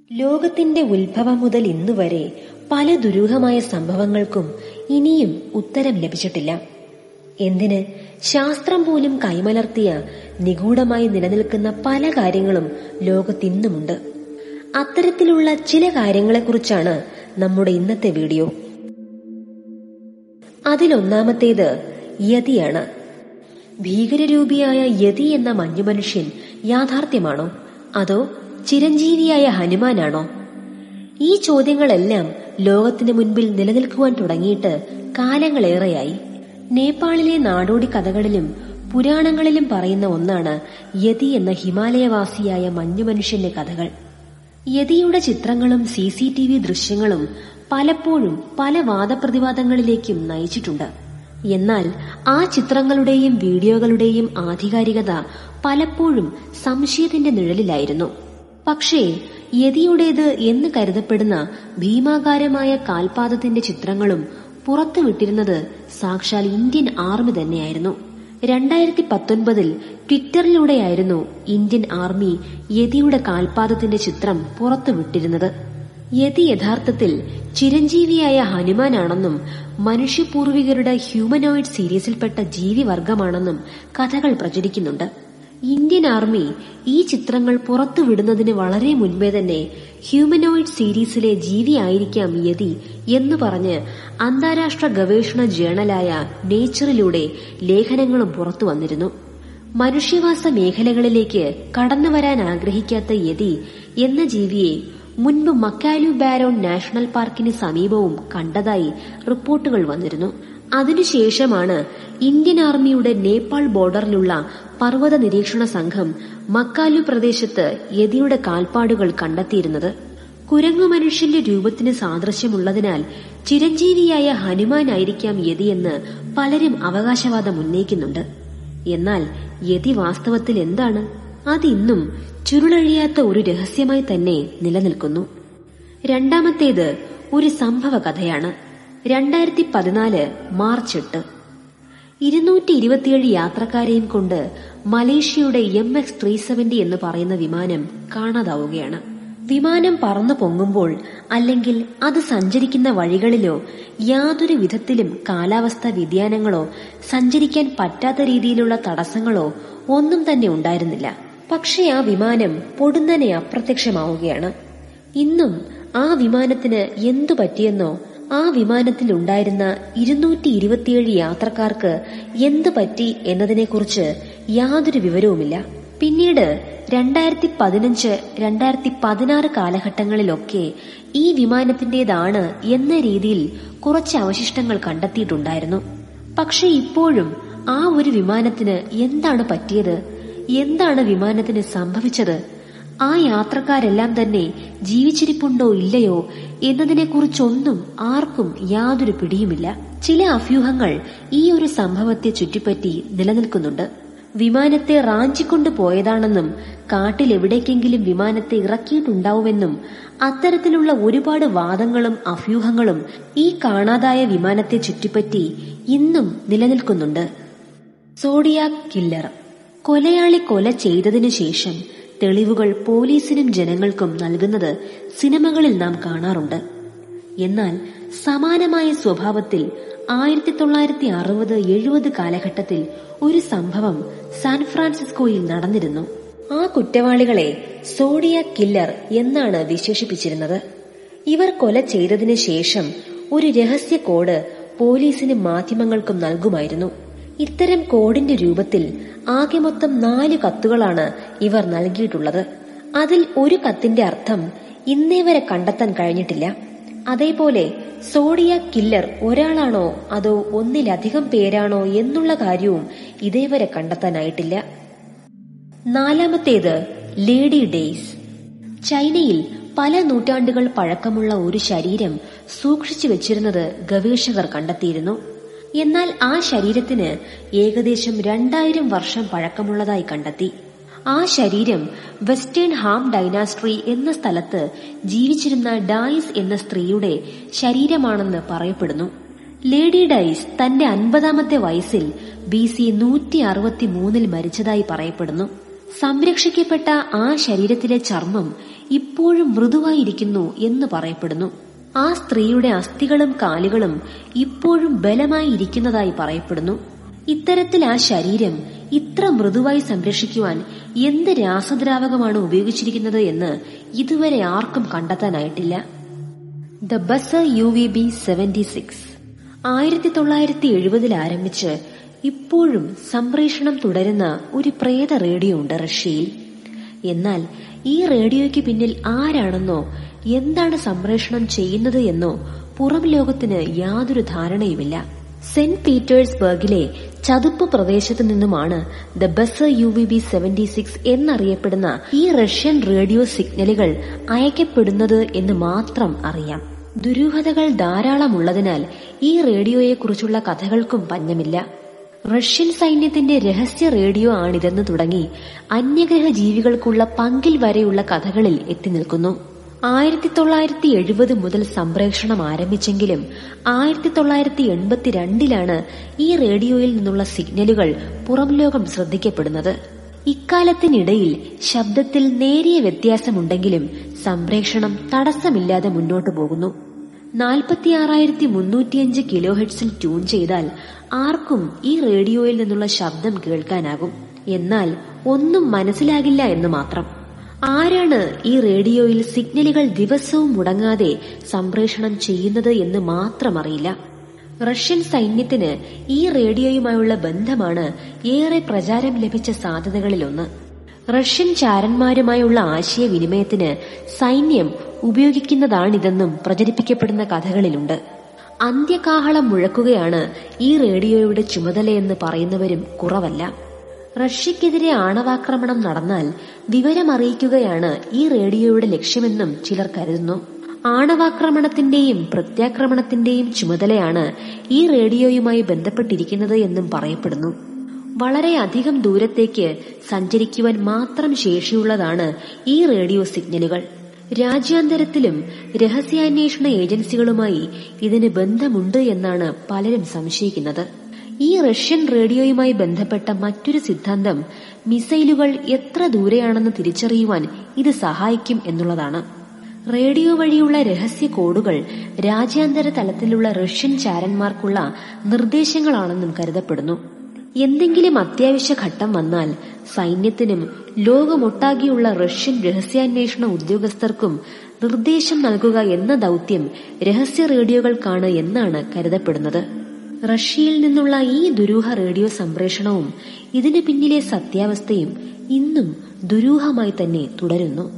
ലോകത്തിന്റെ ഉത്ഭവം മുതൽ ഇന്നുവരെ പല ദുരൂഹമായ സംഭവങ്ങൾക്കും ഇനിയും ഉത്തരം ലഭിച്ചിട്ടില്ല എന്തിന് ശാസ്ത്രം പോലും കൈമലർത്തിയ നിഗൂഢമായി നിലനിൽക്കുന്ന പല കാര്യങ്ങളും ലോകത്തിന്നുമുണ്ട് അത്തരത്തിലുള്ള ചില കാര്യങ്ങളെക്കുറിച്ചാണ് നമ്മുടെ ഇന്നത്തെ വീഡിയോ അതിലൊന്നാമത്തേത് യതിയാണ് ഭീകരരൂപിയായ യതി എന്ന മഞ്ഞുമനുഷ്യൻ യാഥാർത്ഥ്യമാണോ അതോ ചിരഞ്ജീവിയായ ഹനുമാനാണോ ഈ ചോദ്യങ്ങളെല്ലാം ലോകത്തിന് മുൻപിൽ നിലനിൽക്കുവാൻ തുടങ്ങിയിട്ട് കാലങ്ങളേറെയായി നേപ്പാളിലെ നാടോടി കഥകളിലും പുരാണങ്ങളിലും പറയുന്ന ഒന്നാണ് യതി എന്ന ഹിമാലയവാസിയായ മഞ്ഞുമനുഷ്യന്റെ കഥകൾ യതിയുടെ ചിത്രങ്ങളും സി സി ടി വി ദൃശ്യങ്ങളും പലപ്പോഴും പല വാദപ്രതിവാദങ്ങളിലേക്കും നയിച്ചിട്ടുണ്ട് എന്നാൽ ആ ചിത്രങ്ങളുടെയും വീഡിയോകളുടെയും ആധികാരികത പലപ്പോഴും സംശയത്തിന്റെ നിഴലിലായിരുന്നു പക്ഷേ യതിയുടേത് എന്ന് കരുതപ്പെടുന്ന ഭീമാകാരമായ കാൽപാദത്തിന്റെ ചിത്രങ്ങളും പുറത്തുവിട്ടിരുന്നത് സാക്ഷാൽ ഇന്ത്യൻ ആർമി തന്നെയായിരുന്നു രണ്ടായിരത്തി പത്തൊൻപതിൽ ട്വിറ്ററിലൂടെയായിരുന്നു ഇന്ത്യൻ ആർമി യതിയുടെ കാൽപാദത്തിന്റെ ചിത്രം പുറത്തുവിട്ടിരുന്നത് യതി യഥാർത്ഥത്തിൽ ചിരഞ്ജീവിയായ ഹനുമാനാണെന്നും മനുഷ്യപൂർവികരുടെ ഹ്യൂമനോയിഡ് സീരീസിൽപ്പെട്ട ജീവിവർഗമാണെന്നും കഥകൾ പ്രചരിക്കുന്നുണ്ട് ഇന്ത്യൻ ആർമി ഈ ചിത്രങ്ങൾ പുറത്തുവിടുന്നതിന് വളരെ മുൻപേ തന്നെ ഹ്യൂമനോയിഡ് സീരീസിലെ ജീവിയായിരിക്കാം യതി എന്ന് പറഞ്ഞ് അന്താരാഷ്ട്ര ഗവേഷണ ജേണലായ നേച്ചറിലൂടെ ലേഖനങ്ങളും പുറത്തു വന്നിരുന്നു മനുഷ്യവാസ മേഖലകളിലേക്ക് കടന്നുവരാൻ ആഗ്രഹിക്കാത്ത യതി എന്ന ജീവിയെ മുൻപ് മക്കാലു ബാരോൺ നാഷണൽ പാർക്കിന് സമീപവും കണ്ടതായി റിപ്പോർട്ടുകൾ വന്നിരുന്നു അതിനുശേഷമാണ് ഇന്ത്യൻ ആർമിയുടെ നേപ്പാൾ ബോർഡറിലുള്ള പർവ്വത നിരീക്ഷണ സംഘം മക്കാലു പ്രദേശത്ത് യതിയുടെ കാൽപ്പാടുകൾ കണ്ടെത്തിയിരുന്നത് കുരങ്ങു മനുഷ്യന്റെ രൂപത്തിന് സാദൃശ്യമുള്ളതിനാൽ ചിരഞ്ജീവിയായ ഹനുമാനായിരിക്കാം യതിയെന്ന് പലരും അവകാശവാദം ഉന്നയിക്കുന്നുണ്ട് എന്നാൽ യതി വാസ്തവത്തിൽ എന്താണ് അതിന്നും ചുരുളഴിയാത്ത ഒരു രഹസ്യമായി തന്നെ നിലനിൽക്കുന്നു രണ്ടാമത്തേത് ഒരു സംഭവ കഥയാണ് രണ്ടായിരത്തി പതിനാല് മാർച്ച് എട്ട് ഇരുന്നൂറ്റി ഇരുപത്തിയേഴ് യാത്രക്കാരെയും കൊണ്ട് മലേഷ്യയുടെ എം എക്സ് ത്രീ സെവന്റി എന്ന് പറയുന്ന വിമാനം കാണാതാവുകയാണ് വിമാനം പറന്നു പൊങ്ങുമ്പോൾ അല്ലെങ്കിൽ അത് സഞ്ചരിക്കുന്ന വഴികളിലോ യാതൊരു വിധത്തിലും കാലാവസ്ഥ വ്യതിയാനങ്ങളോ സഞ്ചരിക്കാൻ പറ്റാത്ത രീതിയിലുള്ള തടസ്സങ്ങളോ ഒന്നും തന്നെ ഉണ്ടായിരുന്നില്ല പക്ഷേ ആ വിമാനം പൊടുന്നനെ അപ്രത്യക്ഷമാവുകയാണ് ഇന്നും ആ വിമാനത്തിന് എന്തു പറ്റിയെന്നോ ആ വിമാനത്തിൽ ഉണ്ടായിരുന്ന ഇരുന്നൂറ്റി ഇരുപത്തിയേഴ് യാത്രക്കാർക്ക് എന്ത് പറ്റി എന്നതിനെക്കുറിച്ച് യാതൊരു വിവരവുമില്ല പിന്നീട് രണ്ടായിരത്തി പതിനഞ്ച് രണ്ടായിരത്തി പതിനാറ് കാലഘട്ടങ്ങളിലൊക്കെ ഈ വിമാനത്തിന്റേതാണ് എന്ന രീതിയിൽ കുറച്ച് അവശിഷ്ടങ്ങൾ കണ്ടെത്തിയിട്ടുണ്ടായിരുന്നു പക്ഷെ ഇപ്പോഴും ആ ഒരു വിമാനത്തിന് എന്താണ് പറ്റിയത് എന്താണ് വിമാനത്തിന് സംഭവിച്ചത് ആ യാത്രക്കാരെല്ലാം തന്നെ ജീവിച്ചിരിപ്പുണ്ടോ ഇല്ലയോ എന്നതിനെക്കുറിച്ചൊന്നും ആർക്കും യാതൊരു പിടിയുമില്ല ചില അഭ്യൂഹങ്ങൾ ഈ ഒരു സംഭവത്തെ ചുറ്റിപ്പറ്റി നിലനിൽക്കുന്നുണ്ട് വിമാനത്തെ റാഞ്ചിക്കൊണ്ടു പോയതാണെന്നും കാട്ടിലെവിടേക്കെങ്കിലും വിമാനത്തെ ഇറക്കിയിട്ടുണ്ടാവുമെന്നും അത്തരത്തിലുള്ള ഒരുപാട് വാദങ്ങളും അഭ്യൂഹങ്ങളും ഈ കാണാതായ വിമാനത്തെ ചുറ്റിപ്പറ്റി ഇന്നും നിലനിൽക്കുന്നുണ്ട് സോഡിയാക് കില്ലർ കൊലയാളി കൊല ചെയ്തതിനു ശേഷം തെളിവുകൾ പോലീസിനും ജനങ്ങൾക്കും നൽകുന്നത് സിനിമകളിൽ നാം കാണാറുണ്ട് എന്നാൽ സമാനമായ സ്വഭാവത്തിൽ ആയിരത്തി തൊള്ളായിരത്തി അറുപത് എഴുപത് കാലഘട്ടത്തിൽ ഒരു സംഭവം സാൻ ഫ്രാൻസിസ്കോയിൽ നടന്നിരുന്നു ആ കുറ്റവാളികളെ സോഡിയ കില്ലർ എന്നാണ് വിശേഷിപ്പിച്ചിരുന്നത് ഇവർ കൊല ചെയ്തതിനു ശേഷം ഒരു രഹസ്യ കോഡ് പോലീസിനും മാധ്യമങ്ങൾക്കും നൽകുമായിരുന്നു ഇത്തരം കോഡിന്റെ രൂപത്തിൽ ആകെ മൊത്തം നാല് കത്തുകളാണ് ഇവർ നൽകിയിട്ടുള്ളത് അതിൽ ഒരു കത്തിന്റെ അർത്ഥം ഇന്നേ വരെ കണ്ടെത്താൻ കഴിഞ്ഞിട്ടില്ല അതേപോലെ സോഡിയ കില്ലർ ഒരാളാണോ അതോ ഒന്നിലധികം പേരാണോ എന്നുള്ള കാര്യവും ഇതേവരെ കണ്ടെത്താനായിട്ടില്ല നാലാമത്തേത് ലേഡി ഡേയ്സ് ചൈനയിൽ പല നൂറ്റാണ്ടുകൾ പഴക്കമുള്ള ഒരു ശരീരം സൂക്ഷിച്ചു വെച്ചിരുന്നത് ഗവേഷകർ കണ്ടെത്തിയിരുന്നു എന്നാൽ ആ ശരീരത്തിന് ഏകദേശം രണ്ടായിരം വർഷം പഴക്കമുള്ളതായി കണ്ടെത്തി ആ ശരീരം വെസ്റ്റേൺ ഹാം ഡൈനാസ്ട്രി എന്ന സ്ഥലത്ത് ജീവിച്ചിരുന്ന ഡായിസ് എന്ന സ്ത്രീയുടെ ശരീരമാണെന്ന് പറയപ്പെടുന്നു ലേഡി ഡൈസ് തന്റെ അൻപതാമത്തെ വയസ്സിൽ ബി സി നൂറ്റി അറുപത്തി മൂന്നിൽ മരിച്ചതായി പറയപ്പെടുന്നു സംരക്ഷിക്കപ്പെട്ട ആ ശരീരത്തിലെ ചർമ്മം ഇപ്പോഴും മൃദുവായിരിക്കുന്നു എന്ന് പറയപ്പെടുന്നു ആ സ്ത്രീയുടെ അസ്ഥികളും കാലുകളും ഇപ്പോഴും ബലമായി ഇരിക്കുന്നതായി പറയപ്പെടുന്നു ഇത്തരത്തിൽ ആ ശരീരം ഇത്ര മൃദുവായി സംരക്ഷിക്കുവാൻ എന്ത് രാസദ്രാവകമാണ് ഉപയോഗിച്ചിരിക്കുന്നത് എന്ന് ഇതുവരെ ആർക്കും കണ്ടെത്താനായിട്ടില്ല the buzzer U V B seventy six ആയിരത്തി തൊള്ളായിരത്തി എഴുപതിൽ ആരംഭിച്ച് ഇപ്പോഴും സംപ്രേഷണം തുടരുന്ന ഒരു പ്രേത റേഡിയോ ഉണ്ട് റഷ്യയിൽ എന്നാൽ ഈ റേഡിയോയ്ക്ക് പിന്നിൽ ആരാണെന്നോ എന്താണ് സംപ്രേഷണം ചെയ്യുന്നത് എന്നോ പുറം ലോകത്തിന് യാതൊരു ധാരണയുമില്ല സെന്റ് പീറ്റേഴ്സ്ബർഗിലെ ചതുപ്പ് പ്രദേശത്തു നിന്നുമാണ് the buzzer U V B seventy six എന്നറിയപ്പെടുന്ന ഈ റഷ്യൻ റേഡിയോ സിഗ്നലുകൾ അയക്കപ്പെടുന്നത് എന്ന് മാത്രം അറിയാം ദുരൂഹതകൾ ധാരാളമുള്ളതിനാൽ ഈ റേഡിയോയെക്കുറിച്ചുള്ള കഥകൾക്കും പഞ്ഞമില്ല റഷ്യൻ സൈന്യത്തിന്റെ രഹസ്യ റേഡിയോ ആണിതെന്ന് തുടങ്ങി അന്യഗ്രഹ ജീവികൾക്കുള്ള പങ്കിൽ വരെയുള്ള കഥകളിൽ എത്തി നിൽക്കുന്നു ആയിരത്തി തൊള്ളായിരത്തി എഴുപത് മുതൽ സംപ്രേഷണം ആരംഭിച്ചെങ്കിലും ആയിരത്തി തൊള്ളായിരത്തി എൺപത്തിരണ്ടിലാണ് ഈ റേഡിയോയിൽ നിന്നുള്ള സിഗ്നലുകൾ പുറം ലോകം ശ്രദ്ധിക്കപ്പെടുന്നത് ഇക്കാലത്തിനിടയിൽ ശബ്ദത്തിൽ നേരിയ വ്യത്യാസമുണ്ടെങ്കിലും സംപ്രേഷണം തടസ്സമില്ലാതെ മുന്നോട്ടു പോകുന്നു നാൽപ്പത്തിയാറായിരത്തി മുന്നൂറ്റിയഞ്ച് കിലോ ഹെഡ്സിൽ ട്യൂൺ ചെയ്താൽ ആർക്കും ഈ റേഡിയോയിൽ നിന്നുള്ള ശബ്ദം കേൾക്കാനാകും എന്നാൽ ഒന്നും മനസ്സിലാകില്ല എന്ന് മാത്രം ആരാണ് ഈ റേഡിയോയിൽ സിഗ്നലുകൾ ദിവസവും മുടങ്ങാതെ സംപ്രേഷണം ചെയ്യുന്നത് എന്ന് മാത്രം അറിയില്ല റഷ്യൻ സൈന്യത്തിന് ഈ റേഡിയോയുമായുള്ള ബന്ധമാണ് ഏറെ പ്രചാരം ലഭിച്ച സാധ്യതകളിലൊന്ന് റഷ്യൻ ചാരന്മാരുമായുള്ള ആശയവിനിമയത്തിന് സൈന്യം ഉപയോഗിക്കുന്നതാണിതെന്നും പ്രചരിപ്പിക്കപ്പെടുന്ന കഥകളിലുണ്ട് അന്ത്യകാഹളം മുഴക്കുകയാണ് ഈ റേഡിയോയുടെ ചുമതലയെന്ന് പറയുന്നവരും കുറവല്ല റഷ്യക്കെതിരെ ആണവാക്രമണം നടന്നാൽ വിവരമറിയിക്കുകയാണ് ഈ റേഡിയോയുടെ ലക്ഷ്യമെന്നും ചിലർ കരുതുന്നു ആണവാക്രമണത്തിന്റെയും പ്രത്യാക്രമണത്തിന്റെയും ചുമതലയാണ് ഈ റേഡിയോയുമായി ബന്ധപ്പെട്ടിരിക്കുന്നത് എന്നും പറയപ്പെടുന്നു വളരെയധികം ദൂരത്തേക്ക് സഞ്ചരിക്കുവാൻ മാത്രം ശേഷിയുള്ളതാണ് ഈ റേഡിയോ സിഗ്നലുകൾ രാജ്യാന്തരത്തിലും രഹസ്യാന്വേഷണ ഏജൻസികളുമായി ഇതിന് ബന്ധമുണ്ട് എന്നാണ് പലരും സംശയിക്കുന്നത് ഈ റഷ്യൻ റേഡിയോയുമായി ബന്ധപ്പെട്ട മറ്റൊരു സിദ്ധാന്തം മിസൈലുകൾ എത്ര ദൂരെയാണെന്ന് തിരിച്ചറിയുവാൻ ഇത് സഹായിക്കും എന്നുള്ളതാണ് റേഡിയോ വഴിയുള്ള രഹസ്യ കോഡുകൾ രാജ്യാന്തര തലത്തിലുള്ള റഷ്യൻ ചാരന്മാർക്കുള്ള നിർദ്ദേശങ്ങളാണെന്നും കരുതപ്പെടുന്നു എന്തെങ്കിലും അത്യാവശ്യ ഘട്ടം വന്നാൽ സൈന്യത്തിനും ലോകമൊട്ടാകെയുള്ള റഷ്യൻ രഹസ്യാന്വേഷണ ഉദ്യോഗസ്ഥർക്കും നിർദ്ദേശം നൽകുക എന്ന ദൗത്യം രഹസ്യ റേഡിയോകൾക്കാണ് എന്നാണ് കരുതപ്പെടുന്നത് റഷ്യയിൽ നിന്നുള്ള ഈ ദുരൂഹ റേഡിയോ സംപ്രേഷണവും ഇതിനു പിന്നിലെ സത്യാവസ്ഥയും ഇന്നും ദുരൂഹമായി തന്നെ തുടരുന്നു